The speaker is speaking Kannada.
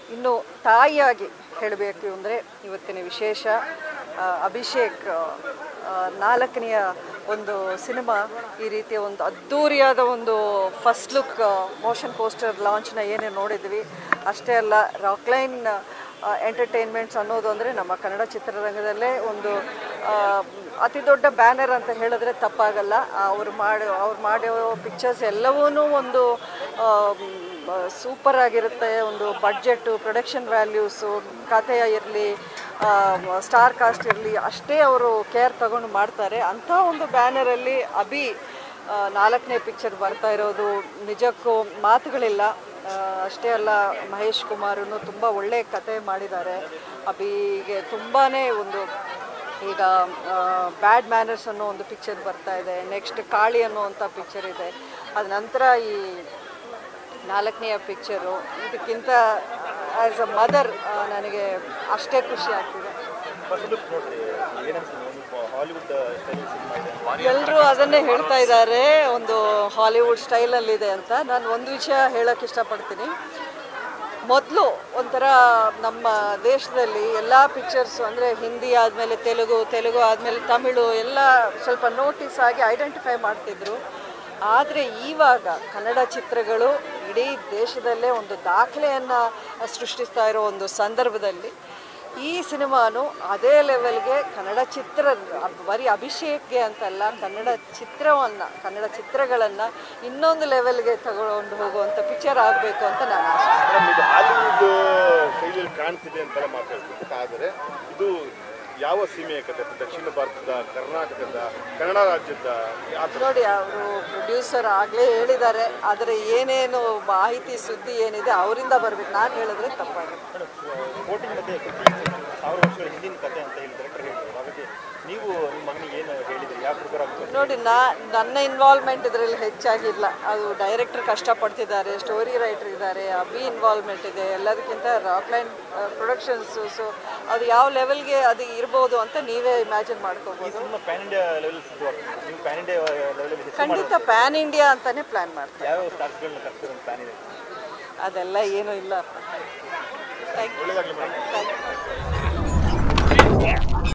ಇನ್ನು ತಾಯಿಯಾಗಿ ಹೇಳಬೇಕು ಅಂದರೆ ಇವತ್ತಿನ ವಿಶೇಷ ಆ, ಅಭಿಷೇಕ್ ಆ, ನಾಲ್ಕನೆಯ ಒಂದು ಸಿನಿಮಾ ಈ ರೀತಿಯ ಒಂದು ಅದ್ಧೂರಿಯಾದ ಒಂದು ಫಸ್ಟ್ ಲುಕ್ ಮೋಷನ್ ಪೋಸ್ಟರ್ ಲಾಂಚ್ನ ಏನೇ ನೋಡಿದ್ವಿ ಅಷ್ಟೇ ಅಲ್ಲ ರಾಕ್ಲೈನ್ ಎಂಟರ್ಟೈನ್ಮೆಂಟ್ಸ್ ಅನ್ನೋದು ಅಂದರೆ ನಮ್ಮ ಕನ್ನಡ ಚಿತ್ರರಂಗದಲ್ಲೇ ಒಂದು ಆ, ಅತಿ ದೊಡ್ಡ ಬ್ಯಾನರ್ ಅಂತ ಹೇಳಿದ್ರೆ ತಪ್ಪಾಗಲ್ಲ ಅವ್ರು ಮಾಡಿ ಅವ್ರು ಮಾಡಿರೋ ಪಿಕ್ಚರ್ಸ್ ಎಲ್ಲವೂ ಒಂದು ಸೂಪರ್ ಆಗಿರುತ್ತೆ ಒಂದು ಬಡ್ಜೆಟ್ಟು ಪ್ರೊಡಕ್ಷನ್ ವ್ಯಾಲ್ಯೂಸು ಕಥೆಯ ಇರಲಿ ಸ್ಟಾರ್ ಕಾಸ್ಟ್ ಇರಲಿ ಅಷ್ಟೇ ಅವರು ಕೇರ್ ತಗೊಂಡು ಮಾಡ್ತಾರೆ ಅಂಥ ಒಂದು ಬ್ಯಾನರಲ್ಲಿ ಅಭಿ ಆ, ನಾಲ್ಕನೇ ಪಿಕ್ಚರ್ ಬರ್ತಾ ಇರೋದು ನಿಜಕ್ಕೂ ಮಾತುಗಳಿಲ್ಲ ಆ, ಅಷ್ಟೇ ಅಲ್ಲ ಮಹೇಶ್ ಕುಮಾರನು ತುಂಬ ಒಳ್ಳೆಯ ಕತೆ ಮಾಡಿದ್ದಾರೆ ಅಭಿಗೆ ತುಂಬಾ ಒಂದು ಈಗ ಬ್ಯಾಡ್ ಮ್ಯಾನರ್ಸ್ ಅನ್ನೋ ಒಂದು ಪಿಕ್ಚರ್ ಬರ್ತಾ ಇದೆ ನೆಕ್ಸ್ಟ್ ಕಾಳಿ ಅನ್ನುವಂಥ ಪಿಕ್ಚರ್ ಇದೆ ಅದ ನಂತರ ಈ ನಾಲ್ಕನೆಯ ಪಿಕ್ಚರು ಇದಕ್ಕಿಂತ ಆ್ಯಸ್ ಅ ಮದರ್ ನನಗೆ ಅಷ್ಟೇ ಖುಷಿ ಆಗ್ತಿದೆ ಫಸ್ಟ್ ಲುಕ್ ನೋಡ್ರಿ ಏನನ್ಸುತ್ತೆ ಒಂದು ಹಾಲಿವುಡ್ ಸ್ಟೈಲ್ ಸಿನಿಮಾ ಇದೆ ಎಲ್ಲರೂ ಅದನ್ನೇ ಹೇಳ್ತಾ ಇದ್ದಾರೆ ಒಂದು ಹಾಲಿವುಡ್ ಸ್ಟೈಲಲ್ಲಿದೆ ಅಂತ ನಾನು ಒಂದು ವಿಷಯ ಹೇಳೋಕ್ಕೆ ಇಷ್ಟಪಡ್ತೀನಿ ಮೊದಲು ಒಂಥರ ನಮ್ಮ ದೇಶದಲ್ಲಿ ಎಲ್ಲ ಪಿಕ್ಚರ್ಸು ಅಂದರೆ ಹಿಂದಿ ಆದಮೇಲೆ ತೆಲುಗು ತೆಲುಗು ಆದಮೇಲೆ ತಮಿಳು ಎಲ್ಲ ಸ್ವಲ್ಪ ನೋಟಿಸ್ ಆಗಿ ಐಡೆಂಟಿಫೈ ಮಾಡ್ತಿದ್ರು ಆದರೆ ಈವಾಗ ಕನ್ನಡ ಚಿತ್ರಗಳು ಇಡೀ ದೇಶದಲ್ಲೇ ಒಂದು ದಾಖಲೆಯನ್ನು ಸೃಷ್ಟಿಸ್ತಾ ಇರೋ ಒಂದು ಸಂದರ್ಭದಲ್ಲಿ ಈ ಸಿನಿಮಾನು ಅದೇ ಲೆವೆಲ್ಗೆ ಕನ್ನಡ ಚಿತ್ರ ಅಬ್- ಬರೀ ಅಭಿಷೇಕ್ಗೆ ಅಂತಲ್ಲ ಕನ್ನಡ ಚಿತ್ರವನ್ನು ಕನ್ನಡ ಚಿತ್ರಗಳನ್ನು ಇನ್ನೊಂದು ಲೆವೆಲ್ಗೆ ತಗೊಂಡು ಹೋಗುವಂಥ ಪಿಕ್ಚರ್ ಆಗಬೇಕು ಅಂತ ನಾನು ಆಶೆ ಮೇಡಮ್ ಇದು ಹಾಲಿವುಡ್ ಶೈಲಿಯಲ್ಲಿ ಕಾಣ್ತಿದೆ ಅಂತೆಲ್ಲ ಮಾತಾಡ್ತಿದ್ದೆ ಆದರೆ ಇದು ಯಾವ ಸೀಮೆಯ ಕಥೆ ದಕ್ಷಿಣ ಭಾರತದ ಕರ್ನಾಟಕದ ಕನ್ನಡ ರಾಜ್ಯದ ಯಾವ ಥರ ನೋಡಿ ಅವರು ಪ್ರೊಡ್ಯೂಸರ್ ಆಗಲೇ ಹೇಳಿದ್ದಾರೆ ಆದರೆ ಏನೇನು ಮಾಹಿತಿ ಸುದ್ದಿ ಏನಿದೆ ಅವರಿಂದ ಬರಬೇಕು ನಾನು ಹೇಳಿದ್ರೆ ತಪ್ಪಾಗುತ್ತೆ ಕೋಟಿಂಗ್ ಮಧ್ಯೆ ಸಾವಿರ ವರ್ಷಗಳ ಹಿಂದಿನ ಕಥೆ ಅಂತ ಹೇಳಿ ಡೈರೆಕ್ಟರ್ ಹೇಳಿದ್ರು ಹಾಗಾಗಿ ನೀವು ನಿಮ್ಮ ಮಗನಿಗೆ ಏನು ಹೇಳಿದ್ರಿ ಯಾವ ಪ್ರಿಪೇರ್ ಆಗ್ಬೇಕು ನೋಡಿ ನಾ ನನ್ನ ಇನ್ವಾಲ್ವ್ಮೆಂಟ್ ಇದರಲ್ಲಿ ಹೆಚ್ಚಾಗಿಲ್ಲ ಅದು ಡೈರೆಕ್ಟರ್ ಕಷ್ಟಪಡ್ತಿದ್ದಾರೆ ಸ್ಟೋರಿ ರೈಟರ್ ಇದ್ದಾರೆ ಅಭಿ ಇನ್ವಾಲ್ವ್ಮೆಂಟ್ ಇದೆ ಎಲ್ಲದಕ್ಕಿಂತ ರಾಕ್ಲೈನ್ ಪ್ರೊಡಕ್ಷನ್ಸು ಸೊ ಅದು ಯಾವ ಲೆವೆಲ್ಗೆ ಅದು ಇರ್ಬೋದು ಅಂತ ನೀವೇ ಇಮ್ಯಾಜಿನ್ ಈ ಮಾಡ್ಕೋಬೋದು ಸಿನಿಮಾ ಪ್ಯಾನ್ ಇಂಡಿಯಾ ಲೆವೆಲ್ ಸಿದ್ದು ಆಗ್ತದೆ ನೀವು ಪ್ಯಾನ್ ಇಂಡಿಯಾ ಲೆವೆಲಲ್ಲಿ ಹೆಸರು ಖಂಡಿತ ಪ್ಯಾನ್ ಇಂಡಿಯಾ ಅಂತಾನೆ ಪ್ಲ್ಯಾನ್ ಮಾಡ್ತಾರೆ ಯಾವ್ಯಾವ ಸ್ಟಾರ್ಸ್ಗಳನ್ನ ಕರ್ಸ್ತಾರೆ ಅಂತ ಪ್ಲಾನ್ ಇದೆ ಅದೆಲ್ಲ ಏನೂ ಇಲ್ಲ ಥ್ಯಾಂಕ್ ಯು ಒಳ್ಳೆಯದಾಗಲಿ ಮೇಡಮ್ ಥ್ಯಾಂಕ್ ಯು